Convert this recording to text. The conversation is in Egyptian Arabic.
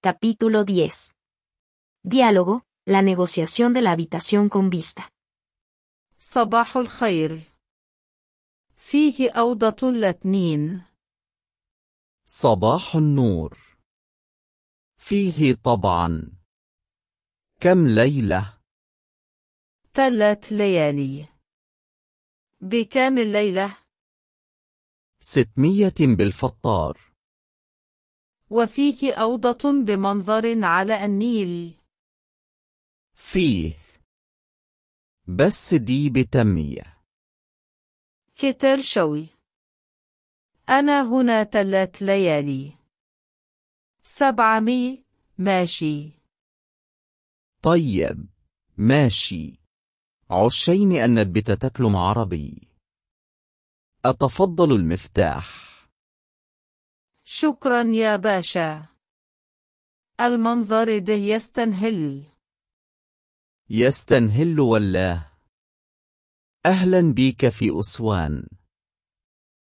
Capítulo 10. Diálogo, la negociación de la habitación con vista. صباح الخير. فيه أوضة الاثنين. صباح النور فيه طبعا كم ليلة ثلاث ليالي. بكام الليلة؟ ستمية بالفطار وفيه أوضة بمنظر على النيل. فيه بس دي بتمية كتر شوي. أنا هنا ثلاث ليالي. سبعمي ماشي. طيب ماشي عشين أن بتتكلم عربي أتفضل المفتاح شكرا يا باشا. المنظر ده يستنهل. يستنهل والله أهلا بيك في أسوان